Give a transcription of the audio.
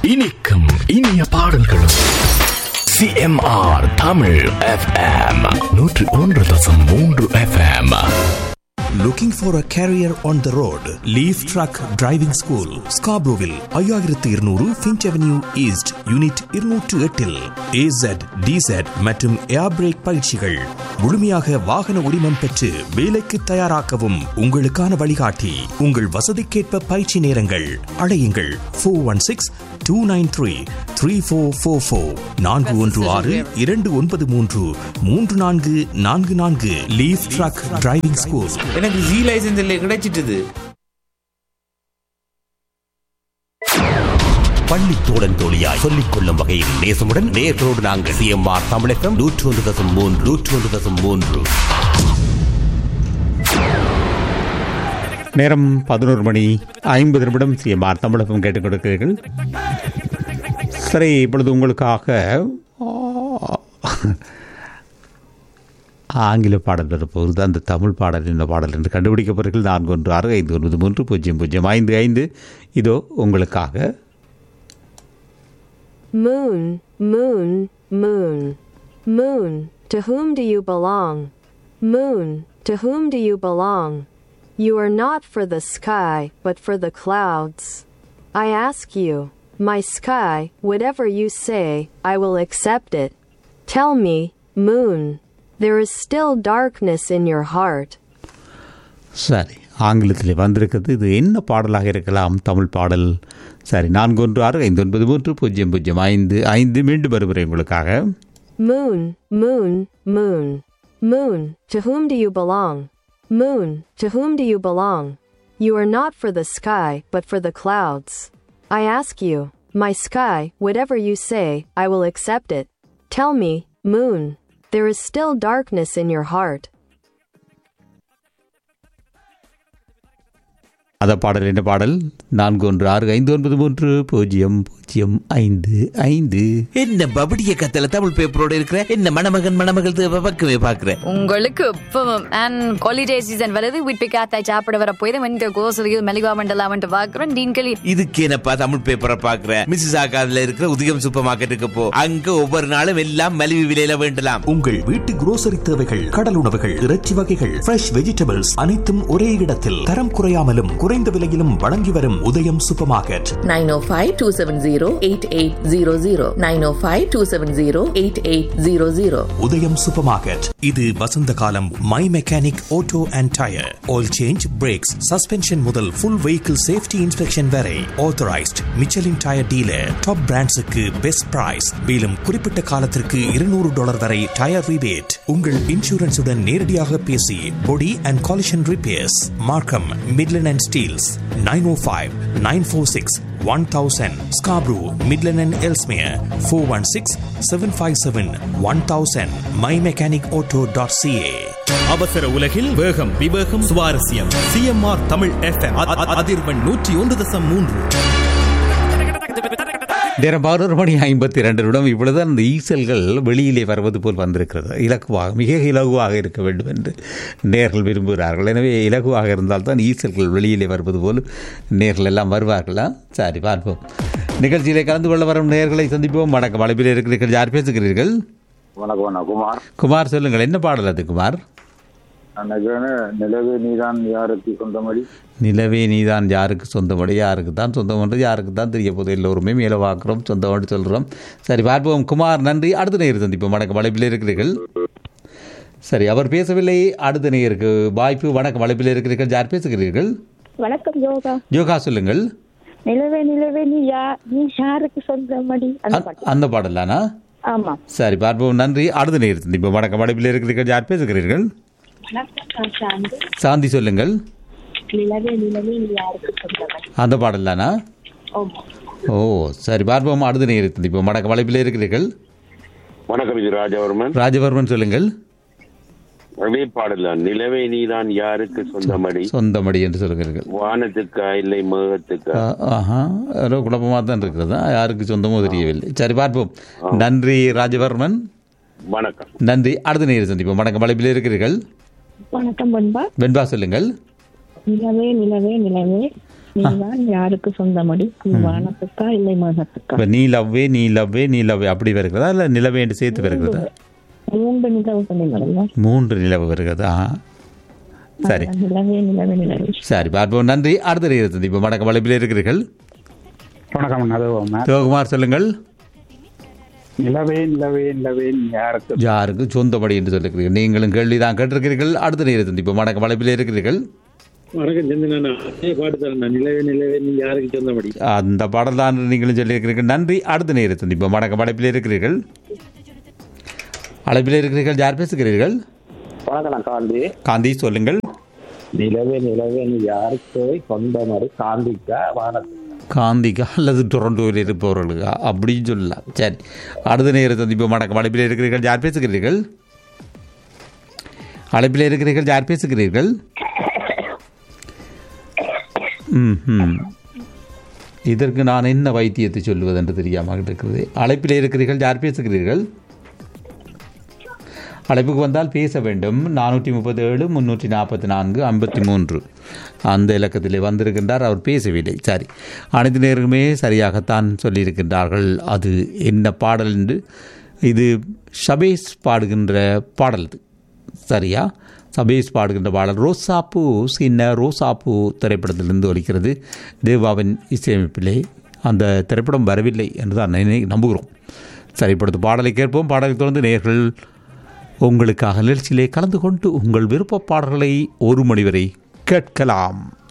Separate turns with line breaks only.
இனிக்கும் இனிய பாடல்களும் சிஎம்ஆர் தமிழ் எஃப்எம் நூற்று ஒன்று தசம் மூன்று FM
Looking for a career on the road? Leaf Truck Driving School, Scarboroughville, ஐயாயிரத்து இருநூறு ஃபின்ச் அவென்யூ ஈஸ்ட் யூனிட் இருநூற்று எட்டில் ஏசட் டிசட் மற்றும் ஏர் பிரேக் பயிற்சிகள் முழுமையாக வாகன உரிமம் பெற்று வேலைக்கு தயாராக்கவும் உங்களுக்கான வழிகாட்டி உங்கள் வசதிக்கேற்ப பயிற்சி நேரங்கள் அழையுங்கள் four one six two nine three three four four four நான்கு ஒன்று ஆறு இரண்டு ஒன்பது மூன்று மூன்று நான்கு நான்கு நான்கு லீஃப் ட்ரக் டிரைவிங் ஸ்கூல்
எனக்கு ஜி லைசன்ஸ் இல்லை கிடைச்சிட்டுது
பள்ளி தோழன் தோழியாய் சொல்லிக் கொள்ளும் வகையில் நேசமுடன் நேர்களோடு நாங்கள் சிஎம்ஆர் தமிழகம் நூற்று ஒன்று தசம் மூன்று நூற்று ஒன்று தசம் மூன்று
நேரம் பதினோரு மணி ஐம்பது நிமிடம் சிஎம்ஆர் தமிழகம் கேட்டுக் கொடுக்கிறீர்கள் சரி இப்பொழுது உங்களுக்காக ஆங்கில பாடல் வரப்போகுது அந்த தமிழ் பாடல் என்ன பாடல் என்று கண்டுபிடிக்கப்படுகிறது நான்கு ஒன்று ஆறு ஐந்து ஒன்பது மூன்று பூஜ்ஜியம் பூஜ்ஜியம் ஐந்து ஐந்து இதோ உங்களுக்காக
Moon, moon, moon. Moon, to whom do you belong? Moon, to whom do you belong? You are not for the sky, but for the clouds. I ask you, my sky, whatever you say, I will accept it. Tell me, moon, there is still darkness in your heart.
சரி ஆங்கிலத்தில் வந்திருக்கிறது இது என்ன பாடலாக இருக்கலாம் தமிழ் பாடல் சரி நான்கு ஒன்று ஆறு ஐந்து ஒன்பது மூன்று பூஜ்ஜியம் பூஜ்ஜியம் ஐந்து ஐந்து மீண்டும் வருகிறேன் உங்களுக்காக
Moon, moon, moon. Moon, to whom do you belong? Moon, to whom do you belong? You are not for the sky, but for the clouds. I ask you, my sky, whatever you say, I will accept it. Tell me, moon, there is still darkness in your heart.
அந்த பாடல் என்ன பாடல் நான்கு ஒன்று ஆறு ஐந்து ஒன்பது மூன்று பூஜ்ஜியம் பூஜ்ஜியம் ஐந்து ஐந்து
என்ன பபடிய கத்தல தமிழ் பேப்பரோட இருக்கிற என்ன மணமகன் மணமகள் தேவை பக்கமே பாக்குற
உங்களுக்கு இப்பவும் அண்ட் ஹாலிடே சீசன் வருது வீட்டு காத்தாய் சாப்பிட வர போய் இந்த கோசலியில் மெலிகா மண்டலாம் வந்து பாக்குறோம் டீன்களி
இதுக்கு என்னப்பா தமிழ் பேப்பரை பாக்குற மிஸ்ஸஸ் ஆகாதுல இருக்கிற உதயம் சூப்பர் மார்க்கெட்டுக்கு போ அங்க ஒவ்வொரு நாளும் எல்லாம் மலிவு விலையில வேண்டலாம்
உங்கள் வீட்டு குரோசரி தேவைகள் கடல் உணவுகள் இறைச்சி வகைகள் ஃப்ரெஷ் வெஜிடபிள்ஸ் அனைத்தும் ஒரே இடத்தில் தரம் குறையாமலும் குறைந்த விலையிலும் வழங்கி வரும் உதயம் சூப்பர் மார்க்கெட்
905-270-8800 905-270-8800
உதயம் சூப்பர் மார்க்கெட் இது வசந்த காலம் my mechanic auto and tyre oil change brakes suspension முதல் ஃபுல் வெஹிக்கிள் சேஃப்டி இன்ஸ்பெக்ஷன் வரை authorised Michelin tyre dealer top பிராண்ட்ஸுக்கு பெஸ்ட் பிரைஸ் மேலும் குறிப்பிட்ட காலத்திற்கு இருநூறு டாலர் வரை டயர் ரிபேட் உங்கள் இன்சூரன்ஸுடன் நேரடியாக பேசி body and collision repairs Markham Midland and Steeles nine o five nine four six one thousand Scarborough Midland and Ellesmere four one six seven five seven one thousand my mechanic auto dot CA
அவசர உலகில் வேகம் விவேகம் சுவாரஸ்யம் CMR Tamil FM அதிர்வெண் நூற்றி ஒன்று தசம் மூன்று
நேரம் பதினோரு மணி ஐம்பத்தி ரெண்டு நிமிடம் இப்பொழுது அந்த ஈசல்கள் வெளியிலே வருவது போல் வந்திருக்கிறது இலகுவாக மிக இலகுவாக இருக்க வேண்டும் என்று நேர்கள் விரும்புகிறார்கள் எனவே இலகுவாக இருந்தால்தான் ஈசல்கள் வெளியிலே வருவது போல் நேர்கள் எல்லாம் வருவார்களா சரி பார்ப்போம் நிகழ்ச்சியிலே கலந்து கொள்ள வரும் நேர்களை சந்திப்போம் வணக்கம் வளைப்பில் இருக்கிறீர்கள் யார் பேசுகிறீர்கள்
வணக்கம் அண்ணா குமார்
குமார் சொல்லுங்கள் என்ன பாடல் அது குமார்
அன்னைக்கு நிலவு நீதான் யாருக்கு சொந்தமடி
நிலவே நீதான் யாருக்கு சொந்தமடி யாருக்கு தான் சொந்தமன்று யாருக்கு தான் தெரிய போது எல்லோருமே மேலே பார்க்குறோம் சொந்தமன்று சொல்கிறோம் சரி பார்ப்போம் குமார் நன்றி அடுத்த நேரம் சந்திப்போம் வணக்கம் வளைப்பில் இருக்கிறீர்கள் சரி அவர் பேசவில்லை அடுத்த நேருக்கு வாய்ப்பு வணக்கம் வளைப்பில் இருக்கிறீர்கள் யார் பேசுகிறீர்கள்
வணக்கம் யோகா
யோகா சொல்லுங்கள்
நிலவே நிலவே நீ யா நீ யாருக்கு சொந்தமடி அந்த பாட்டு
அந்த பாடலானா
ஆமா
சரி பார்ப்போம் நன்றி அடுத்த நேரம் சந்திப்போம் வணக்கம் வளைப்பில் இருக்கிறீர்கள் யார் பேசுகிறீர்கள்
வணக்கம் சாந்தி
சாந்தி சொல்லுங்கள்
நிலவே நிலவே நீ யாருக்கு சொந்தமடி
அந்த பாடல் தானா
ஆமா
ஓ சரி பார்ப்போம் அடுத்த நேரம் சந்திப்போம் வணக்கம் வளைப்பில் இருக்கிறீர்கள்
வணக்கம் இது ராஜவர்மன்
ராஜவர்மன் சொல்லுங்கள்
அதே பாடல நிலவே நீதான் யாருக்கு சொந்தமடி
சொந்தமடி என்று சொல்கிறீர்கள்
வானத்துக்கா இல்லை மேகத்துக்கா
ஆ- ஆஹா ஏதோ குழப்பமாக தான் இருக்கிறதா யாருக்கு சொந்தமோ தெரியவில்லை சரி பார்ப்போம் நன்றி ராஜவர்மன்
வணக்கம்
நன்றி அடுத்த நேரம் சந்திப்போம் வணக்கம் வளைப்பில் இருக்கிறீர்கள்
வணக்கம் பண்பா
வெண்பா சொல்லுங்கள்
நிலவே நிலவே நிலவே நீதான் யாருக்கு சொந்தமடி வானத்துக்கா இல்லை மகத்துக்கா
இப்போ நீ லவ்வே நீ லவ்வே நீ லவ்வே அப்படி வருகிறதா இல்லை நிலவே என்று சேர்த்து வருகிறதா
மூன்று நிலவு சொன்னீங்களா
மூன்று நிலவு வருகிறதா சரி
நிலவே நிலவே நிலவே
சரி பார்ப்போம் நன்றி அடுத்த நேரம் சந்திப்போம் வணக்கம் வளைப்பில் இருக்கிறீர்கள்
வணக்கம் நதுவம்
சிவகுமார் சொல்லுங்கள்
நிலவே நிலவே நிலவே நீ யாருக்கு
யாருக்கு சொந்தபடி என்று சொல்லிருக்கிறீர்கள் நீங்களும் கேள்வி தான் கேட்டிருக்கிறீர்கள் அடுத்த நேரம் சந்திப்போம் வணக்கம் வளைப்பில் இருக்கிறீர்கள்
வணக்கம் சந்திரனா அதே பாட்டு தரேன் நிலவே நிலவே நீ யாருக்கு சொந்தபடி
அந்த பாடல் தான் நீங்களும் சொல்லியிருக்கிறீர்கள் நன்றி அடுத்த நேரம் சந்திப்போம் வணக்கம் அழைப்பில் இருக்கிறீர்கள் அழைப்பில் இருக்கிறீர்கள் யார் பேசுகிறீர்கள்
வணக்கம் காந்தி
காந்தி சொல்லுங்கள்
நிலவே நிலவே நீ யாருக்கு சொந்தமடி காந்திக்கா வானத்துக்கா
காந்திக்கா அல்லது டொரண்டோவில் இருப்பவர்களுக்கா அப்படின்னு சொல்லலாம் சரி அடுத்த நேரம் சந்திப்போம் வணக்கம் அழைப்பில் இருக்கிறீர்கள் யார் பேசுகிறீர்கள் அழைப்பில் இருக்கிறீர்கள் யார் பேசுகிறீர்கள் ம் ம் இதற்கு நான் என்ன வைத்தியத்தை சொல்லுவது என்று தெரியாமல் இருக்கிறது அழைப்பில் இருக்கிறீர்கள் யார் பேசுகிறீர்கள் அழைப்புக்கு வந்தால் பேச வேண்டும் நானூற்றி முப்பத்தி ஏழு முந்நூற்றி நாற்பத்தி நான்கு ஐம்பத்தி மூன்று அந்த இலக்கத்திலே வந்திருக்கின்றார் அவர் பேசவில்லை சரி அனைத்து நேரமே சரியாகத்தான் சொல்லியிருக்கின்றார்கள் அது என்ன பாடல் என்று இது ஷபேஸ் பாடுகின்ற பாடல் இது சரியா சபேஷ் பாடுகின்ற பாடல் ரோசாப்பூ சின்ன ரோசாப்பூ திரைப்படத்திலிருந்து ஒலிக்கிறது தேவாவின் இசையமைப்பிலே அந்த திரைப்படம் வரவில்லை என்று தான் நினை நம்புகிறோம் சரி இப்பொழுது பாடலை கேட்போம் பாடலை தொடர்ந்து நேர்கள் உங்களுக்காக நிகழ்ச்சியிலே கலந்து கொண்டு உங்கள் விருப்ப பாடல்களை ஒரு மணி வரை கேட்கலாம்